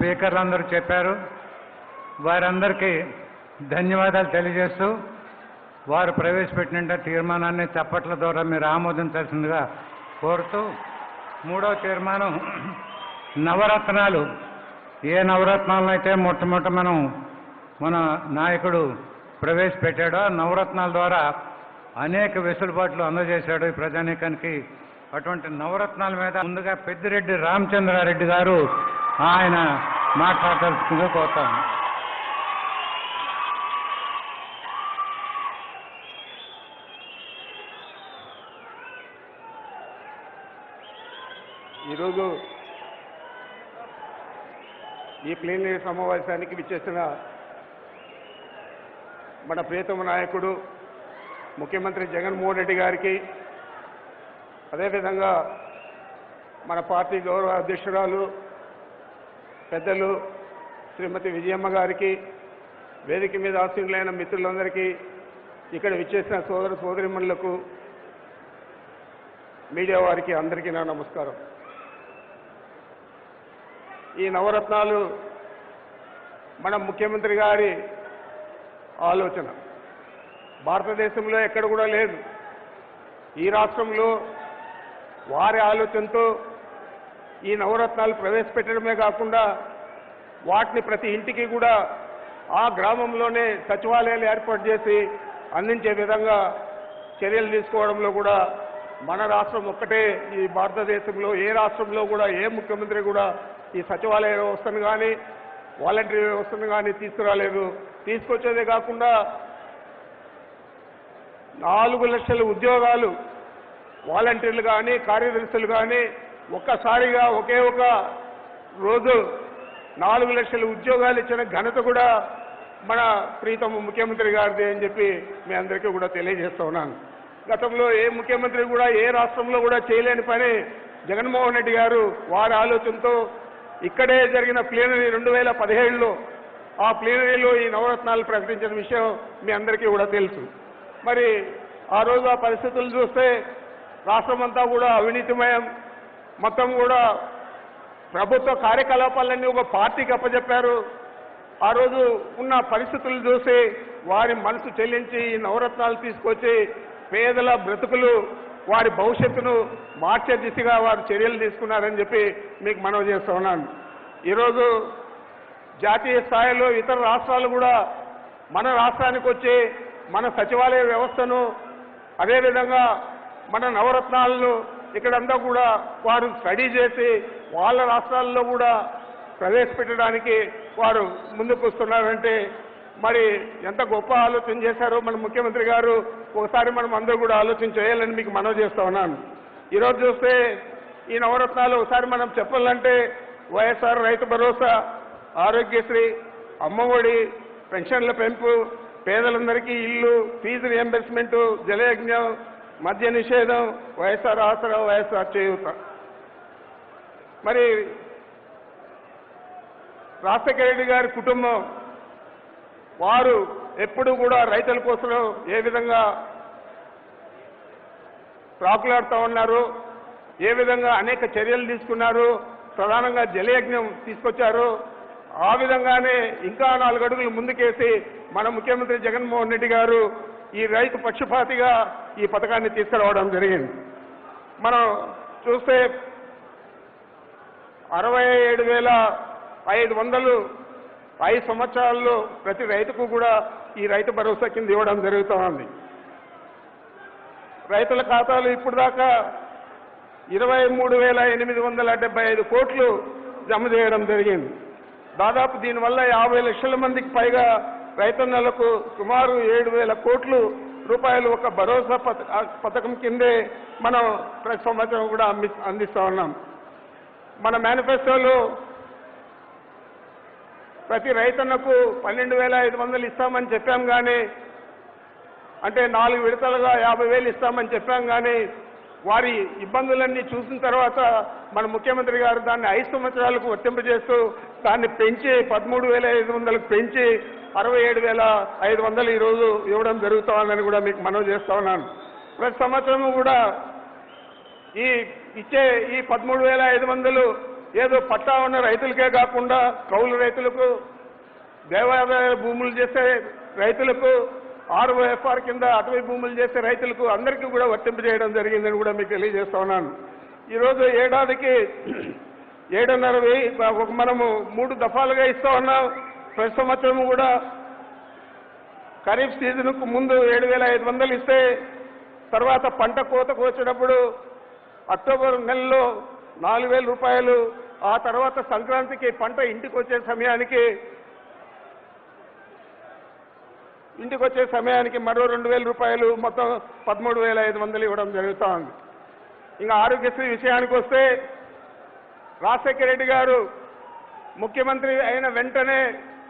స్పీకర్లు అందరూ చెప్పారు వారందరికీ ధన్యవాదాలు తెలియజేస్తూ వారు ప్రవేశపెట్టిన తీర్మానాన్ని చప్పట్ల ద్వారా మీరు ఆమోదించాల్సిందిగా కోరుతూ మూడవ తీర్మానం నవరత్నాలు ఏ నవరత్నాలను అయితే మొట్టమొదట మనం మన నాయకుడు ప్రవేశపెట్టాడో ఆ నవరత్నాల ద్వారా అనేక వెసులుబాట్లు అందజేశాడు ఈ ప్రజానీకానికి అటువంటి నవరత్నాల మీద ముందుగా పెద్దిరెడ్డి రామచంద్రారెడ్డి గారు ఆయన మాట్లాడాల్సిందిగా కోరుతాను ఈరోజు ఈ ప్లీనరీ సమావేశానికి విచ్చేసిన మన ప్రియతమ నాయకుడు ముఖ్యమంత్రి జగన్మోహన్ రెడ్డి గారికి అదేవిధంగా మన పార్టీ గౌరవ అధ్యక్షురాలు పెద్దలు శ్రీమతి విజయమ్మ గారికి వేదిక మీద ఆసీనులైన మిత్రులందరికీ ఇక్కడ విచ్చేసిన సోదర సోదరిమణులకు మీడియా వారికి అందరికీ నా నమస్కారం ఈ నవరత్నాలు మన ముఖ్యమంత్రి గారి ఆలోచన భారతదేశంలో ఎక్కడ కూడా లేదు ఈ రాష్ట్రంలో వారి ఆలోచనతో ఈ నవరత్నాలు ప్రవేశపెట్టడమే కాకుండా వాటిని ప్రతి ఇంటికి కూడా ఆ గ్రామంలోనే సచివాలయాలు ఏర్పాటు చేసి అందించే విధంగా చర్యలు తీసుకోవడంలో కూడా మన రాష్ట్రం ఒక్కటే ఈ భారతదేశంలో ఏ రాష్ట్రంలో కూడా ఏ ముఖ్యమంత్రి కూడా ఈ సచివాలయ వ్యవస్థను కానీ వాలంటరీ వ్యవస్థను కానీ తీసుకురాలేదు తీసుకొచ్చేదే కాకుండా నాలుగు లక్షల ఉద్యోగాలు వాలంటీర్లు కానీ కార్యదర్శులు కానీ ఒక్కసారిగా ఒకే ఒక రోజు నాలుగు లక్షల ఉద్యోగాలు ఇచ్చిన ఘనత కూడా మన ప్రీతమ ముఖ్యమంత్రి గారిది అని చెప్పి మీ అందరికీ కూడా తెలియజేస్తా ఉన్నాను గతంలో ఏ ముఖ్యమంత్రి కూడా ఏ రాష్ట్రంలో కూడా చేయలేని పని జగన్మోహన్ రెడ్డి గారు వారి ఆలోచనతో ఇక్కడే జరిగిన ప్లీనరీ రెండు వేల పదిహేడులో ఆ ప్లీనరీలో ఈ నవరత్నాలు ప్రకటించిన విషయం మీ అందరికీ కూడా తెలుసు మరి ఆ రోజు ఆ పరిస్థితులు చూస్తే రాష్ట్రమంతా కూడా అవినీతిమయం మొత్తం కూడా ప్రభుత్వ కార్యకలాపాలన్నీ ఒక పార్టీకి అప్పచెప్పారు ఆ రోజు ఉన్న పరిస్థితులు చూసి వారి మనసు చెల్లించి ఈ నవరత్నాలు తీసుకొచ్చి పేదల బ్రతుకులు వారి భవిష్యత్తును మార్చే దిశగా వారు చర్యలు తీసుకున్నారని చెప్పి మీకు మనవి చేస్తూ ఉన్నాను ఈరోజు జాతీయ స్థాయిలో ఇతర రాష్ట్రాలు కూడా మన రాష్ట్రానికి వచ్చి మన సచివాలయ వ్యవస్థను అదేవిధంగా మన నవరత్నాలను ఇక్కడంతా కూడా వారు స్టడీ చేసి వాళ్ళ రాష్ట్రాల్లో కూడా ప్రవేశపెట్టడానికి వారు ముందుకు వస్తున్నారంటే మరి ఎంత గొప్ప ఆలోచన చేశారో మన ముఖ్యమంత్రి గారు ఒకసారి మనం అందరూ కూడా ఆలోచన చేయాలని మీకు మనవి చేస్తా ఉన్నాను ఈరోజు చూస్తే ఈ నవరత్నాలు ఒకసారి మనం చెప్పాలంటే వైఎస్ఆర్ రైతు భరోసా ఆరోగ్యశ్రీ అమ్మఒడి పెన్షన్ల పెంపు పేదలందరికీ ఇల్లు ఫీజు రియంబర్స్మెంట్ జలయజ్ఞం మద్య నిషేధం వైఎస్ఆర్ ఆసరా వైఎస్ఆర్ చేయూత మరి రాజశేఖర రెడ్డి గారి కుటుంబం వారు ఎప్పుడు కూడా రైతుల కోసం ఏ విధంగా ప్రాకులాడుతూ ఉన్నారు ఏ విధంగా అనేక చర్యలు తీసుకున్నారు ప్రధానంగా జలయజ్ఞం తీసుకొచ్చారు ఆ విధంగానే ఇంకా నాలుగు అడుగులు ముందుకేసి మన ముఖ్యమంత్రి జగన్మోహన్ రెడ్డి గారు ఈ రైతు పక్షపాతిగా ఈ పథకాన్ని తీసుకురావడం జరిగింది మనం చూస్తే అరవై ఏడు వేల ఐదు వందలు ఐదు సంవత్సరాల్లో ప్రతి రైతుకు కూడా ఈ రైతు భరోసా కింద ఇవ్వడం జరుగుతూ ఉంది రైతుల ఖాతాలు ఇప్పుడు దాకా ఇరవై మూడు వేల ఎనిమిది వందల డెబ్బై ఐదు కోట్లు జమ చేయడం జరిగింది దాదాపు దీనివల్ల యాభై లక్షల మందికి పైగా రైతన్నలకు సుమారు ఏడు వేల కోట్లు రూపాయలు ఒక భరోసా పథ- ఆ పథకం కిందే మనం ప్రతి సంవత్సరం కూడా అంది- అందిస్తా ఉన్నాం మన మేనిఫెస్టోలో ప్రతి రైతన్నకు పన్నెండు వేల ఐదు వందలు ఇస్తామని చెప్పాం కానీ అంటే నాలుగు విడతలుగా యాభై వేలు ఇస్తామని చెప్పాం కానీ వారి ఇబ్బందులన్నీ చూసిన తర్వాత మన ముఖ్యమంత్రి గారు దాన్ని ఐదు సంవత్సరాలకు వర్తింపజేస్తూ దాన్ని పెంచి పదమూడు వేల ఐదు వందలకు పెంచి అరవై ఏడు వేల ఐదు వందలు ఈరోజు ఇవ్వడం జరుగుతోందని కూడా మీకు మనవి చేస్తా ఉన్నాను ప్రతి సంవత్సరం కూడా ఈ ఇచ్చే ఈ పదమూడు వేల ఐదు వందలు ఏదో పట్టా ఉన్న రైతులకే కాకుండా కౌలు రైతులకు దేవాదాయ భూములు చేసే రైతులకు ఆర్ఓఎఫ్ఆర్ కింద అటవీ భూములు చేసే రైతులకు అందరికీ కూడా వర్తింపజేయడం జరిగిందని కూడా మీకు తెలియజేస్తా ఉన్నాను ఈరోజు ఏడాదికి ఏడున్నర వెయ్యి ఒక మనము మూడు దఫాలుగా ఇస్తా ఉన్నాం ప్రతి సంవత్సరం కూడా ఖరీఫ్ సీజన్కు ముందు ఏడు వేల ఐదు వందలు ఇస్తే తర్వాత పంట కోతకు వచ్చినప్పుడు అక్టోబర్ నెలలో నాలుగు వేల రూపాయలు ఆ తర్వాత సంక్రాంతికి పంట ఇంటికి వచ్చే సమయానికి ఇంటికి వచ్చే సమయానికి మరో రెండు వేల రూపాయలు మొత్తం పదమూడు వేల ఐదు వందలు ఇవ్వడం జరుగుతూ ఉంది ఇంకా ఆరోగ్యశ్రీ విషయానికి వస్తే రాజశేఖర రెడ్డి గారు ముఖ్యమంత్రి అయిన వెంటనే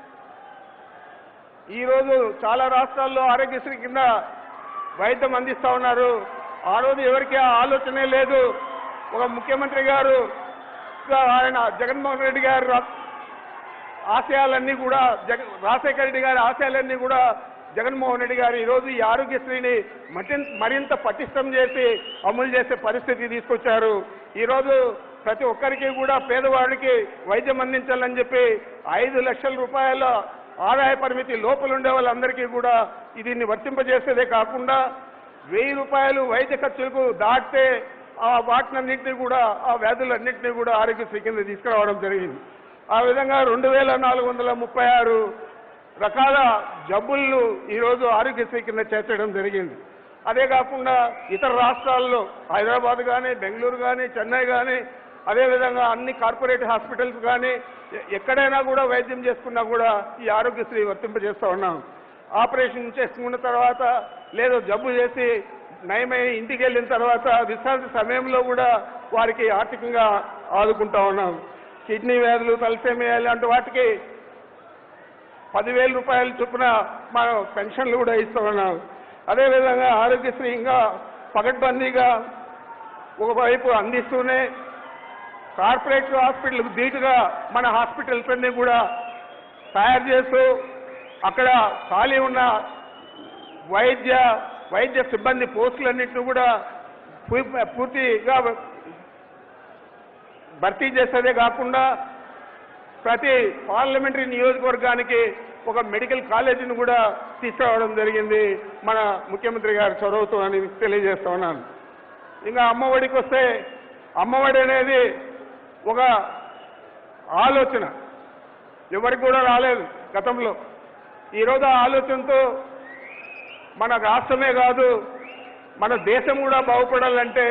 ఈరోజు చాలా రాష్ట్రాల్లో ఆరోగ్యశ్రీ కింద వైద్యం అందిస్తా ఉన్నారు ఆ రోజు ఎవరికి ఆ ఆలోచనే లేదు ఒక ముఖ్యమంత్రి గారు ఇంకా ఆయన జగన్మోహన్ రెడ్డి గారు రా- ఆశయాలన్నీ కూడా జగ రాజశేఖర రెడ్డి గారి ఆశయాలన్నీ కూడా జగన్మోహన్ రెడ్డి గారు ఈరోజు ఈ ఆరోగ్యశ్రీని మటిన్ మరింత పటిష్టం చేసి అమలు చేసే పరిస్థితి తీసుకొచ్చారు ఈరోజు ప్రతి ఒక్కరికి కూడా పేదవాడికి వైద్యం అందించాలని చెప్పి ఐదు లక్షల రూపాయల ఆదాయ పరిమితి లోపల ఉండే వాళ్ళందరికీ కూడా దీన్ని వర్తింపజేసేదే కాకుండా వెయ్యి రూపాయలు వైద్య ఖర్చులకు దాటితే ఆ వాటినన్నింటినీ కూడా ఆ వ్యాధులన్నింటినీ కూడా ఆరోగ్యశ్రీ కింద తీసుకురావడం జరిగింది ఆ విధంగా రెండు వేల నాలుగు వందల ముప్పై ఆరు రకాల జబ్బులను ఈరోజు ఆరోగ్యశ్రీ కింద చేర్చడం జరిగింది అదే కాకుండా ఇతర రాష్ట్రాల్లో హైదరాబాద్ కానీ బెంగళూరు కానీ చెన్నై కానీ అదేవిధంగా అన్ని కార్పొరేట్ హాస్పిటల్స్ కానీ ఎ- ఎక్కడైనా కూడా వైద్యం చేసుకున్నా కూడా ఈ ఆరోగ్యశ్రీ వర్తింపజేస్తూ ఉన్నాం ఆపరేషన్ చేసుకున్న తర్వాత లేదా జబ్బు చేసి నయమై ఇంటికి వెళ్ళిన తర్వాత విశ్రాంతి సమయంలో కూడా వారికి ఆర్థికంగా ఆదుకుంటా ఉన్నాం కిడ్నీ వ్యాధులు తలసేమియా ఇలాంటి వాటికి పదివేల రూపాయల చొప్పున మనం పెన్షన్లు కూడా ఇస్తూ ఉన్నాం అదేవిధంగా ఆరోగ్యశ్రీ ఇంకా పకడ్బందీగా ఒకవైపు అందిస్తూనే కార్పొరేట్ హాస్పిటల్కు ధీటుగా మన హాస్పిటల్స్ అన్ని కూడా తయారు చేస్తూ అక్కడ ఖాళీ ఉన్న వైద్య వైద్య సిబ్బంది పోస్టులన్నింటినీ కూడా పూ- పూర్తిగా భర్తీ చేసేదే కాకుండా ప్రతి పార్లమెంటరీ నియోజకవర్గానికి ఒక మెడికల్ కాలేజీని కూడా తీసుకురావడం జరిగింది మన ముఖ్యమంత్రి గారి చొరవతో అని తెలియజేస్తా ఉన్నాను ఇంకా అమ్మఒడికి వస్తే అమ్మఒడి అనేది ఒక ఆలోచన ఎవరికి కూడా రాలేదు గతంలో ఈరోజు ఆ ఆలోచనతో మన రాష్ట్రమే కాదు మన దేశం కూడా బాగుపడాలంటే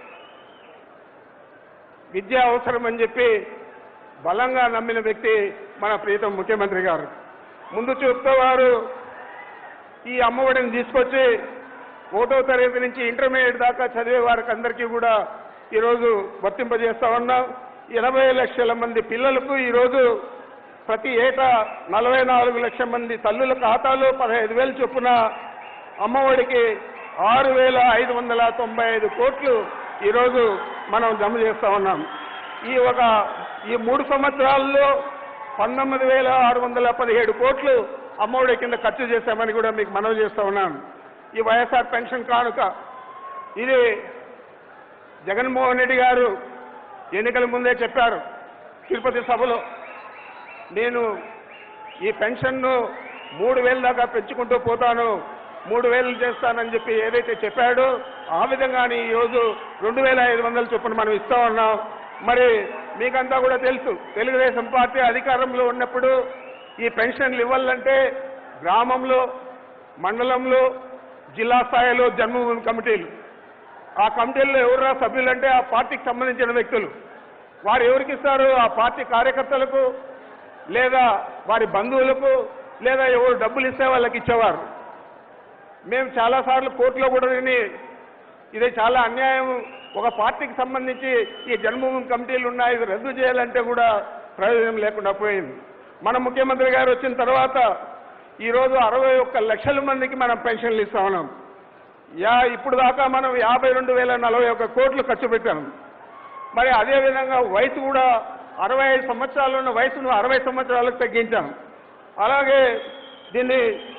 విద్య అవసరం అని చెప్పి బలంగా నమ్మిన వ్యక్తి మన ప్రీతం ముఖ్యమంత్రి గారు ముందు చూపుతో వారు ఈ అమ్మఒడిని తీసుకొచ్చి ఒకటో తరగతి నుంచి ఇంటర్మీడియట్ దాకా చదివే వారికి అందరికీ కూడా ఈరోజు వర్తింపజేస్తా ఉన్నాం ఎనభై లక్షల మంది పిల్లలకు ఈరోజు ప్రతి ఏటా నలభై నాలుగు లక్షల మంది తల్లుల ఖాతాలో పదహైదు వేలు చొప్పున అమ్మఒడికి ఆరు వేల ఐదు వందల తొంభై ఐదు కోట్లు ఈరోజు మనం జమ చేస్తా ఉన్నాం ఈ ఒక ఈ మూడు సంవత్సరాల్లో పంతొమ్మిది వేల ఆరు వందల పదిహేడు కోట్లు అమ్మఒడి కింద ఖర్చు చేశామని కూడా మీకు మనవి చేస్తా ఉన్నాను ఈ వైఎస్ఆర్ పెన్షన్ కానుక ఇది జగన్మోహన్ రెడ్డి గారు ఎన్నికల ముందే చెప్పారు తిరుపతి సభలో నేను ఈ పెన్షన్ను మూడు వేల దాకా పెంచుకుంటూ పోతాను మూడు వేలు చేస్తానని చెప్పి ఏదైతే చెప్పాడో ఆ విధంగానే ఈరోజు రెండు వేల ఐదు వందల చొప్పున మనం ఇస్తా ఉన్నాం మరి మీకంతా కూడా తెలుసు తెలుగుదేశం పార్టీ అధికారంలో ఉన్నప్పుడు ఈ పెన్షన్లు ఇవ్వాలంటే గ్రామంలో మండలంలో జిల్లా స్థాయిలో జన్మభూమి కమిటీలు ఆ కమిటీల్లో ఎవరురా సభ్యులంటే ఆ పార్టీకి సంబంధించిన వ్యక్తులు వారు ఎవరికి ఇస్తారు ఆ పార్టీ కార్యకర్తలకు లేదా వారి బంధువులకు లేదా ఎవరు డబ్బులు ఇస్తే వాళ్ళకి ఇచ్చేవారు మేము చాలాసార్లు కోర్టులో కూడా విని ఇది చాలా అన్యాయం ఒక పార్టీకి సంబంధించి ఈ జన్మభూమి కమిటీలు ఉన్నాయి ఇది రద్దు చేయాలంటే కూడా ప్రయోజనం లేకుండా పోయింది మన ముఖ్యమంత్రి గారు వచ్చిన తర్వాత ఈరోజు అరవై ఒక్క లక్షల మందికి మనం పెన్షన్లు ఇస్తా ఉన్నాం యా ఇప్పుడు దాకా మనం యాభై రెండు వేల నలభై ఒక్క కోట్లు ఖర్చు పెట్టాం మరి అదే విధంగా వయసు కూడా అరవై ఐదు సంవత్సరాలు ఉన్న వయసును అరవై సంవత్సరాలకు తగ్గించాం అలాగే దీన్ని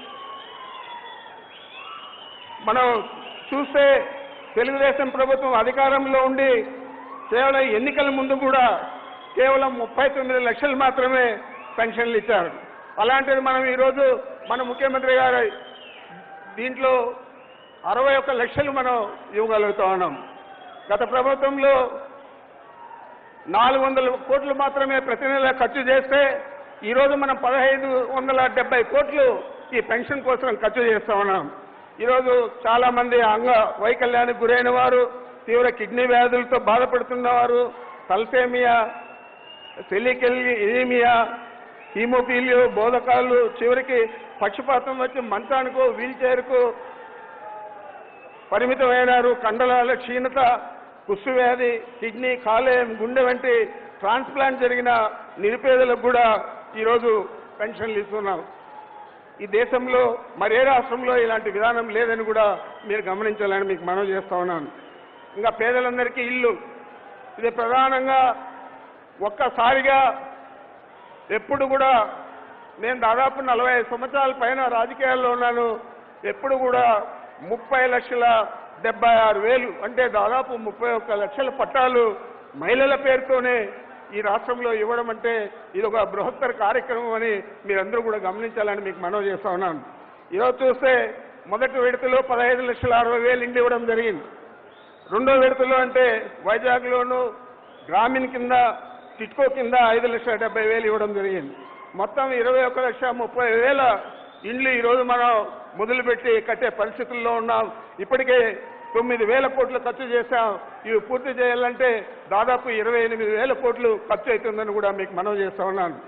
మనం చూస్తే తెలుగుదేశం ప్రభుత్వం అధికారంలో ఉండి కేవలం ఎన్నికల ముందు కూడా కేవలం ముప్పై తొమ్మిది లక్షలు మాత్రమే పెన్షన్లు ఇచ్చారు అలాంటిది మనం ఈరోజు మన ముఖ్యమంత్రి గారు దీంట్లో అరవై ఒక్క లక్షలు మనం ఇవ్వగలుగుతా ఉన్నాం గత ప్రభుత్వంలో నాలుగు వందల కోట్లు మాత్రమే ప్రతి నెల ఖర్చు చేస్తే ఈరోజు మనం పదహైదు వందల డెబ్బై కోట్లు ఈ పెన్షన్ కోసం ఖర్చు చేస్తా ఉన్నాం ఈరోజు చాలా మంది అంగ వైకల్యానికి గురైన వారు తీవ్ర కిడ్నీ వ్యాధులతో బాధపడుతున్నవారు తలసేమియా సెలికెల్ ఎనీమియా హీమోఫీలియో బోధకాలు చివరికి పక్షపాతం వచ్చి మంచానికో వీల్ చైర్కు పరిమితమైనారు కండలాల క్షీణత కుస్సు వ్యాధి కిడ్నీ కాలేయం గుండె వంటి ట్రాన్స్ప్లాంట్ జరిగిన నిరుపేదలకు కూడా ఈరోజు పెన్షన్లు ఇస్తున్నాం ఈ దేశంలో మరే రాష్ట్రంలో ఇలాంటి విధానం లేదని కూడా మీరు గమనించాలని మీకు మనవి చేస్తా ఉన్నాను ఇంకా పేదలందరికీ ఇల్లు ఇది ప్రధానంగా ఒక్కసారిగా ఎప్పుడు కూడా నేను దాదాపు నలభై ఐదు సంవత్సరాల పైన రాజకీయాల్లో ఉన్నాను ఎప్పుడు కూడా ముప్పై లక్షల డెబ్బై ఆరు వేలు అంటే దాదాపు ముప్పై ఒక్క లక్షల పట్టాలు మహిళల పేరుతోనే ఈ రాష్ట్రంలో ఇవ్వడం అంటే ఇది ఒక బృహత్తర కార్యక్రమం అని మీరందరూ కూడా గమనించాలని మీకు మనవి చేస్తా ఉన్నాను ఈరోజు చూస్తే మొదటి విడతలో పదహైదు లక్షల అరవై వేలు ఇండి ఇవ్వడం జరిగింది రెండో విడతలో అంటే వైజాగ్లోను గ్రామీణ కింద టిట్కో కింద ఐదు లక్షల డెబ్బై వేలు ఇవ్వడం జరిగింది మొత్తం ఇరవై ఒక లక్ష ముప్పై వేల ఇండ్లు ఈరోజు మనం మొదలుపెట్టి కట్టే పరిస్థితుల్లో ఉన్నాం ఇప్పటికే తొమ్మిది వేల కోట్లు ఖర్చు చేశాం ఇవి పూర్తి చేయాలంటే దాదాపు ఇరవై ఎనిమిది వేల కోట్లు ఖర్చు అవుతుందని కూడా మీకు మనవి చేస్తా ఉన్నాను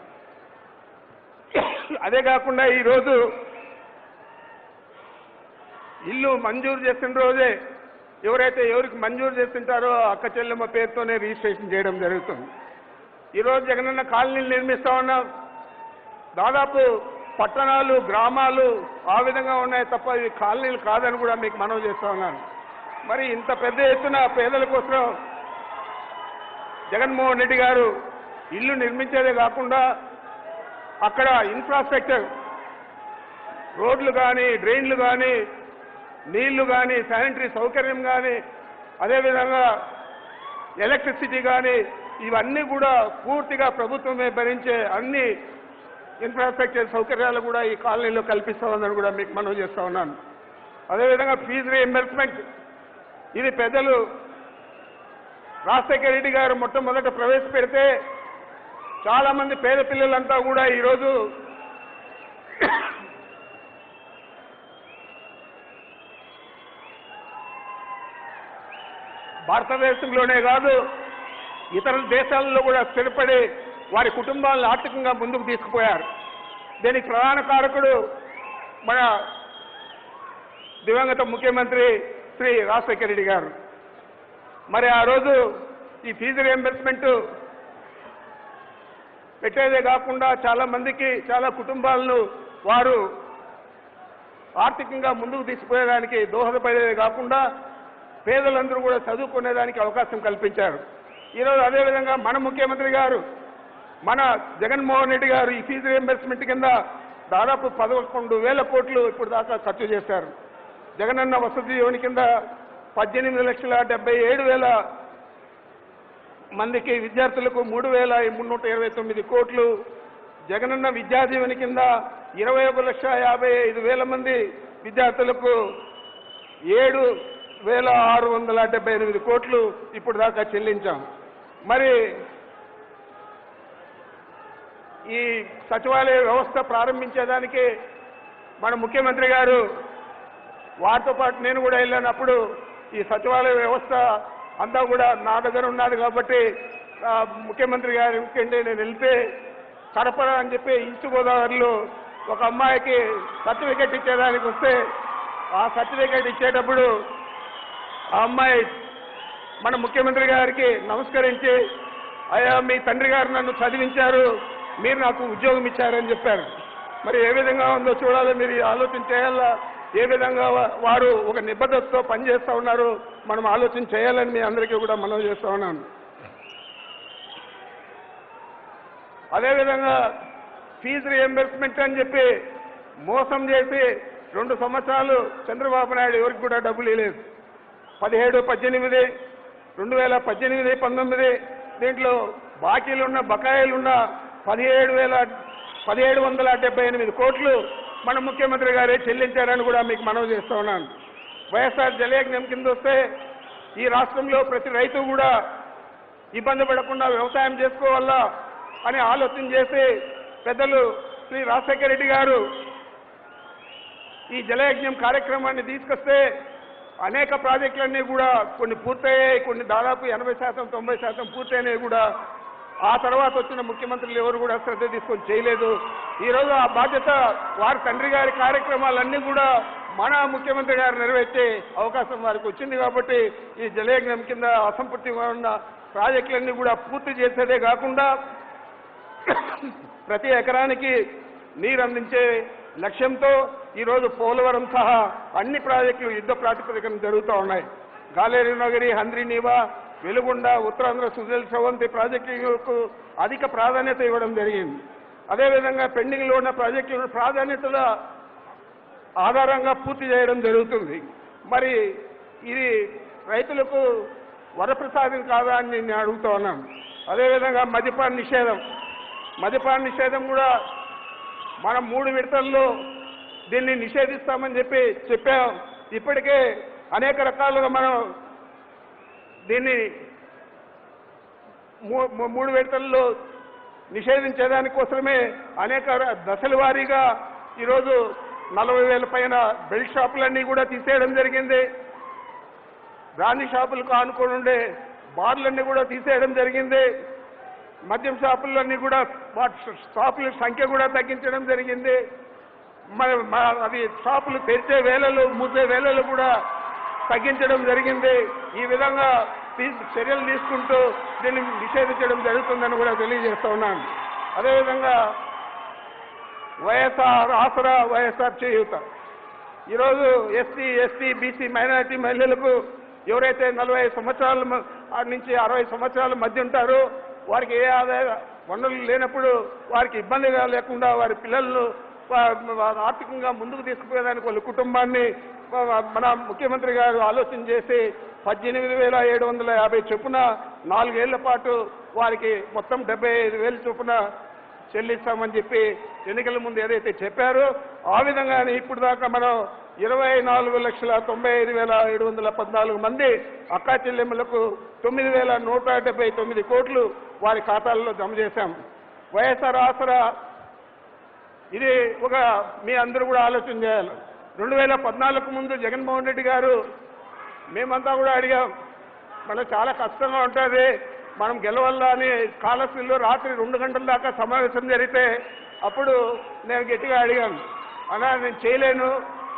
అదే కాకుండా ఈరోజు ఇల్లు మంజూరు చేసిన రోజే ఎవరైతే ఎవరికి మంజూరు చేస్తుంటారో అక్క చెల్లెమ్మ పేరుతోనే రిజిస్ట్రేషన్ చేయడం జరుగుతుంది ఈరోజు జగనన్న కాలనీలు నిర్మిస్తా ఉన్నాం దాదాపు పట్టణాలు గ్రామాలు ఆ విధంగా ఉన్నాయి తప్ప ఇవి కాలనీలు కాదని కూడా మీకు మనవి చేస్తా ఉన్నాను మరి ఇంత పెద్ద ఎత్తున పేదల కోసం జగన్మోహన్ రెడ్డి గారు ఇల్లు నిర్మించేదే కాకుండా అక్కడ ఇన్ఫ్రాస్ట్రక్చర్ రోడ్లు కానీ డ్రైన్లు కానీ నీళ్లు కానీ శానిటరీ సౌకర్యం కానీ అదేవిధంగా ఎలక్ట్రిసిటీ కానీ ఇవన్నీ కూడా పూర్తిగా ప్రభుత్వమే భరించే అన్ని ఇన్ఫ్రాస్ట్రక్చర్ సౌకర్యాలు కూడా ఈ కాలనీలో కల్పిస్తామని కూడా మీకు మనవి చేస్తా ఉన్నాను అదేవిధంగా ఫీజు రీఎంబర్స్మెంట్ ఇది పెద్దలు రాజశేఖర రెడ్డి గారు మొట్టమొదట ప్రవేశపెడితే చాలా మంది పేద పిల్లలంతా కూడా ఈరోజు భారతదేశంలోనే కాదు ఇతర దేశాల్లో కూడా స్థిరపడి వారి కుటుంబాలను ఆర్థికంగా ముందుకు తీసుకుపోయారు దీనికి ప్రధాన కారకుడు మన దివంగత ముఖ్యమంత్రి శ్రీ రాజశేఖర రెడ్డి గారు మరి ఆ రోజు ఈ ఫీజు రియంబర్స్మెంట్ పెట్టేదే కాకుండా చాలా మందికి చాలా కుటుంబాలను వారు ఆర్థికంగా ముందుకు తీసుకుపోయేదానికి దోహదపడేదే కాకుండా పేదలందరూ కూడా చదువుకునేదానికి అవకాశం కల్పించారు ఈరోజు అదేవిధంగా మన ముఖ్యమంత్రి గారు మన జగన్మోహన్ రెడ్డి గారు ఈ ఫీజు రియంబర్స్మెంట్ కింద దాదాపు పదకొండు వేల కోట్లు ఇప్పుడు దాకా ఖర్చు చేశారు జగనన్న వసతి యోని కింద పద్దెనిమిది లక్షల డెబ్బై ఏడు వేల మందికి విద్యార్థులకు మూడు వేల మున్నూట ఇరవై తొమ్మిది కోట్లు జగనన్న విద్యాదీవెని కింద ఇరవై ఒక లక్ష యాభై ఐదు వేల మంది విద్యార్థులకు ఏడు వేల ఆరు వందల డెబ్బై ఎనిమిది కోట్లు ఇప్పుడు దాకా చెల్లించాం మరి ఈ సచివాలయ వ్యవస్థ ప్రారంభించేదానికి మన ముఖ్యమంత్రి గారు వారితో పాటు నేను కూడా వెళ్ళినప్పుడు ఈ సచివాలయ వ్యవస్థ అంతా కూడా నా దగ్గర ఉన్నది కాబట్టి ఆ, ముఖ్యమంత్రి గారికి నేను వెళ్తే కడప అని చెప్పి ఈస్ట్ గోదావరిలో ఒక అమ్మాయికి సర్టిఫికెట్ ఇచ్చేదానికి వస్తే ఆ సర్టిఫికెట్ ఇచ్చేటప్పుడు ఆ అమ్మాయి మన ముఖ్యమంత్రి గారికి నమస్కరించి అయ్యా మీ తండ్రి గారు నన్ను చదివించారు మీరు నాకు ఉద్యోగం ఇచ్చారని చెప్పారు మరి ఏ విధంగా ఉందో చూడాలి మీరు ఈ ఆలోచన చేయాలా ఏ విధంగా వా- వారు ఒక నిబద్ధతతో పనిచేస్తా ఉన్నారు మనం ఆలోచన చేయాలని మీ అందరికీ కూడా మనం చేస్తా ఉన్నాను అదేవిధంగా ఫీజు రియంబర్స్మెంట్ అని చెప్పి మోసం చేసి రెండు సంవత్సరాలు చంద్రబాబు నాయుడు ఎవరికి కూడా డబ్బులు ఇవ్వలేదు పదిహేడు పద్దెనిమిది రెండు వేల పద్దెనిమిది పంతొమ్మిది దీంట్లో బాకీలున్న బకాయిలున్న పదిహేడు వేల పదిహేడు వందల డెబ్బై ఎనిమిది కోట్లు మన ముఖ్యమంత్రి గారే చెల్లించారని కూడా మీకు మనవి చేస్తా ఉన్నాను వైఎస్ఆర్ జలయజ్ఞం కింద వస్తే ఈ రాష్ట్రంలో ప్రతి రైతు కూడా ఇబ్బంది పడకుండా వ్యవసాయం చేసుకోవాలా అని ఆలోచన చేసి పెద్దలు శ్రీ రాజశేఖర రెడ్డి గారు ఈ జలయజ్ఞం కార్యక్రమాన్ని తీసుకొస్తే అనేక ప్రాజెక్టులన్నీ కూడా కొన్ని పూర్తయ్యాయి కొన్ని దాదాపు ఎనభై శాతం తొంభై శాతం పూర్తయినాయి కూడా ఆ తర్వాత వచ్చిన ముఖ్యమంత్రులు ఎవరు కూడా శ్రద్ధ తీసుకొని చేయలేదు ఈరోజు ఆ బాధ్యత వారి తండ్రి గారి కార్యక్రమాలన్నీ కూడా మన ముఖ్యమంత్రి గారు నెరవేర్చే అవకాశం వారికి వచ్చింది కాబట్టి ఈ జలయజ్ఞం కింద అసంపూర్తిగా ఉన్న ప్రాజెక్టులన్నీ కూడా పూర్తి చేసేదే కాకుండా ప్రతి ఎకరానికి నీరు అందించే లక్ష్యంతో ఈరోజు పోలవరం సహా అన్ని ప్రాజెక్టులు యుద్ధ ప్రాతిపదికన జరుగుతూ ఉన్నాయి గాలేరు నగరి హంద్రీనీవా వెలుగొండ ఉత్తరాంధ్ర సుజల్ చవంతి ప్రాజెక్టులకు అధిక ప్రాధాన్యత ఇవ్వడం జరిగింది అదేవిధంగా పెండింగ్లో ఉన్న ప్రాజెక్టులను ప్రాధాన్యతల ఆధారంగా పూర్తి చేయడం జరుగుతుంది మరి ఇది రైతులకు వరప్రసాదం కాదా అని నేను అడుగుతా ఉన్నాను అదేవిధంగా మద్యపాన నిషేధం మద్యపాన నిషేధం కూడా మనం మూడు విడతల్లో దీన్ని నిషేధిస్తామని చెప్పి చెప్పాం ఇప్పటికే అనేక రకాలుగా మనం దీన్ని మూ- మూ- మూడు విడతల్లో నిషేధించేదానికోసమే అనేక ర- దశల వారీగా ఈరోజు నలభై వేల పైన బెల్ట్ షాపులన్నీ కూడా తీసేయడం జరిగింది బ్రాందీ షాపులకు ఆనుకొని ఉండే బార్లన్నీ కూడా తీసేయడం జరిగింది మద్యం షాపులన్నీ కూడా వాటి షాపుల సంఖ్య కూడా తగ్గించడం జరిగింది మరి మ- అది షాపులు తెరిచే వేళలు మూసే వేళలు కూడా తగ్గించడం జరిగింది ఈ విధంగా తీ- చర్యలు తీసుకుంటూ దీన్ని నిషేధించడం జరుగుతుందని కూడా తెలియజేస్తా ఉన్నాను అదేవిధంగా వైఎస్ఆర్ ఆసరా వైఎస్ఆర్ చేయూత ఈరోజు ఎస్సీ ఎస్టీ బీసీ మైనారిటీ మహిళలకు ఎవరైతే నలభై సంవత్సరాల మ- ఆ నుంచి అరవై సంవత్సరాల మధ్య ఉంటారో వారికి ఏ ఆదాయ వనరులు లేనప్పుడు వారికి ఇబ్బందిగా లేకుండా వారి పిల్లలను వా- వా- ఆర్థికంగా ముందుకు తీసుకుపోయేదానికి వాళ్ళ కుటుంబాన్ని వా- మన ముఖ్యమంత్రి గారు ఆలోచన చేసి పద్దెనిమిది వేల ఏడు వందల యాభై చొప్పున నాలుగేళ్ల పాటు వారికి మొత్తం డెబ్బై ఐదు వేలు చొప్పున చెల్లిస్తామని చెప్పి ఎన్నికల ముందు ఏదైతే చెప్పారో ఆ విధంగానే ఇప్పుడు దాకా మనం ఇరవై నాలుగు లక్షల తొంభై ఐదు వేల ఏడు వందల పద్నాలుగు మంది అక్కా చెల్లెమ్మలకు తొమ్మిది వేల నూట డెబ్బై తొమ్మిది కోట్లు వారి ఖాతాల్లో జమ చేశాం వైఎస్ఆర్ ఆసరా ఇది ఒక మీ అందరూ కూడా ఆలోచన చేయాలి రెండు వేల పద్నాలుగు ముందు జగన్మోహన్ రెడ్డి గారు మేమంతా కూడా అడిగాం మనకు చాలా కష్టంగా ఉంటుంది మనం గెలవల్లా అని కాలశ్రీలో రాత్రి రెండు గంటల దాకా సమావేశం జరిగితే అప్పుడు నేను గట్టిగా అడిగాను అన్నా నేను చేయలేను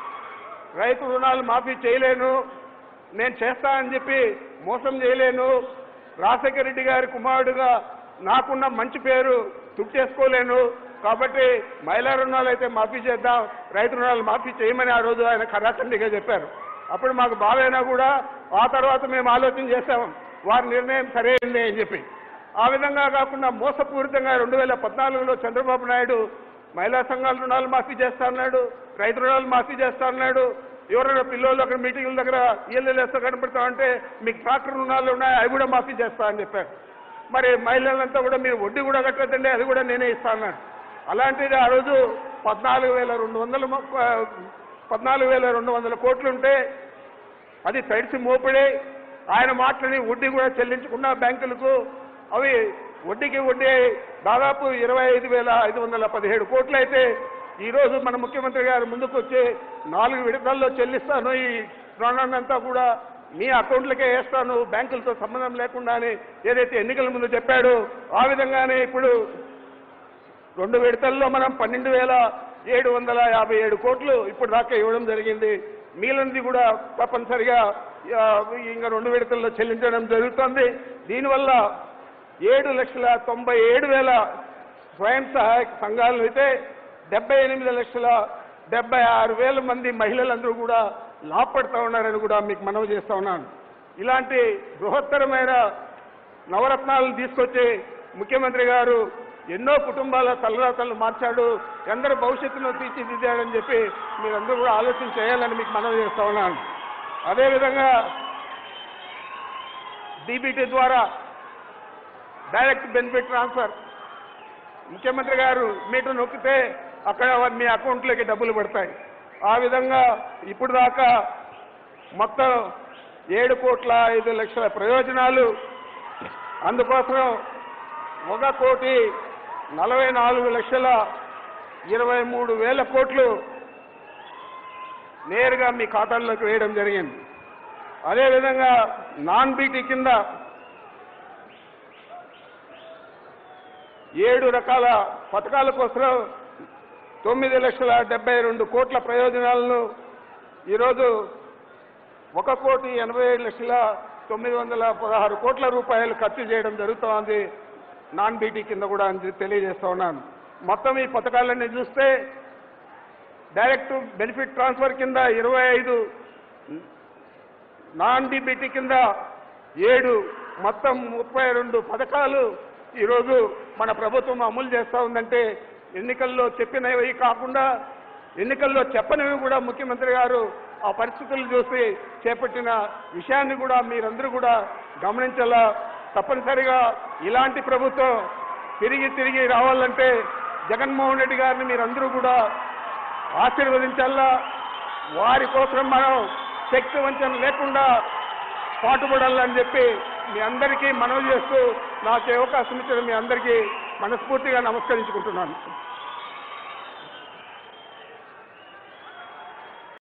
రైతు రుణాలు మాఫీ చేయలేను నేను చేస్తా అని చెప్పి మోసం చేయలేను రాజశేఖర రెడ్డి గారి కుమారుడుగా నాకున్న మంచి పేరు తుట్టేసుకోలేను కాబట్టి మహిళా రుణాలు అయితే మాఫీ చేద్దాం రైతు రుణాలు మాఫీ చేయమని ఆ రోజు ఆయన ఖరాఖండిగా చెప్పారు అప్పుడు మాకు బాధైనా కూడా ఆ తర్వాత మేము ఆలోచన చేశాం వారి నిర్ణయం సరైంది అని చెప్పి ఆ విధంగా కాకుండా మోసపూరితంగా రెండు వేల పద్నాలుగులో చంద్రబాబు నాయుడు మహిళా సంఘాల రుణాలు మాఫీ చేస్తా అన్నాడు రైతు రుణాలు మాఫీ చేస్తా అన్నాడు ఎవరైనా పిల్లలు అక్కడ మీటింగుల దగ్గర ఇళ్ళు వేస్తా కనపడతామంటే మీకు ట్రాక్టర్ రుణాలు ఉన్నాయి అవి కూడా మాఫీ చేస్తా అని చెప్పారు మరి మహిళలంతా కూడా మీరు వడ్డీ కూడా కట్టద్దండి అది కూడా నేనే ఇస్తా అన్నాడు అలాంటిది ఆ రోజు పద్నాలుగు వేల రెండు వందల మొ- పద్నాలుగు వేల రెండు వందల కోట్లుంటే అది తడిసి మోపిడే ఆయన మాటలని వడ్డీ కూడా చెల్లించకుండా బ్యాంకులకు అవి వడ్డీకి వడ్డీ దాదాపు ఇరవై ఐదు వేల ఐదు వందల పదిహేడు కోట్లు అయితే ఈరోజు మన ముఖ్యమంత్రి గారు ముందుకు వచ్చి నాలుగు విడతల్లో చెల్లిస్తాను ఈ రుణాన్ని అంతా కూడా మీ అకౌంట్లకే వేస్తాను బ్యాంకులతో సంబంధం లేకుండా అని ఏదైతే ఎన్నికల ముందు చెప్పాడో ఆ విధంగానే ఇప్పుడు రెండు విడతల్లో మనం పన్నెండు వేల ఏడు వందల యాభై ఏడు కోట్లు ఇప్పుడు దాకా ఇవ్వడం జరిగింది మిగిలినది కూడా తప్పనిసరిగా ఆ, ఇంకా రెండు విడతల్లో చెల్లించడం జరుగుతుంది దీనివల్ల ఏడు లక్షల తొంభై ఏడు వేల స్వయం సహాయక సంఘాలు అయితే డెబ్బై ఎనిమిది లక్షల డెబ్బై ఆరు వేల మంది మహిళలందరూ కూడా లాభపడతా ఉన్నారని కూడా మీకు మనవి చేస్తా ఉన్నాను ఇలాంటి బృహత్తరమైన నవరత్నాలను తీసుకొచ్చి ముఖ్యమంత్రి గారు ఎన్నో కుటుంబాల తలరాతలను మార్చాడు ఎందరి భవిష్యత్తును తీర్చిదిద్దాడని చెప్పి మీరందరూ కూడా ఆలోచన చేయాలని మీకు మనవి చేస్తా ఉన్నాను అదేవిధంగా డీబీటీ ద్వారా డైరెక్ట్ బెనిఫిట్ ట్రాన్స్ఫర్ ముఖ్యమంత్రి గారు మీటర్ నొక్కితే అక్కడ మీ అకౌంట్లోకి డబ్బులు పడతాయి ఆ విధంగా ఇప్పుడు దాకా మొత్తం ఏడు కోట్ల ఐదు లక్షల ప్రయోజనాలు అందుకోసం ఒక కోటి నలభై నాలుగు లక్షల ఇరవై మూడు వేల కోట్లు నేరుగా మీ ఖాతాల్లోకి వేయడం జరిగింది అదేవిధంగా నాన్ బీటీ కింద ఏడు రకాల పథకాల కోసం తొమ్మిది లక్షల డెబ్బై రెండు కోట్ల ప్రయోజనాలను ఈరోజు ఒక కోటి ఎనభై ఏడు లక్షల తొమ్మిది వందల పదహారు కోట్ల రూపాయలు ఖర్చు చేయడం జరుగుతోంది నాన్ బీటీ కింద కూడా అని తెలియజేస్తా ఉన్నాను మొత్తం ఈ పథకాలన్నీ చూస్తే డైరెక్ట్ బెనిఫిట్ ట్రాన్స్ఫర్ కింద ఇరవై ఐదు నాన్ డిబిటీ కింద ఏడు మొత్తం ముప్పై రెండు పథకాలు ఈరోజు మన ప్రభుత్వం అమలు చేస్తూ ఉందంటే ఎన్నికల్లో చెప్పినవి కాకుండా ఎన్నికల్లో చెప్పనివి కూడా ముఖ్యమంత్రి గారు ఆ పరిస్థితులు చూసి చేపట్టిన విషయాన్ని కూడా మీరందరూ కూడా గమనించాలా తప్పనిసరిగా ఇలాంటి ప్రభుత్వం తిరిగి తిరిగి రావాలంటే జగన్మోహన్ రెడ్డి గారిని మీరందరూ కూడా ఆశీర్వదించాలా వారి కోసం మనం శక్తి వంచన లేకుండా పాటుపడాలని చెప్పి మీ అందరికీ మనవి చేస్తూ నాకు ఈ అవకాశం ఇచ్చిన మీ అందరికీ మనస్ఫూర్తిగా నమస్కరించుకుంటున్నాను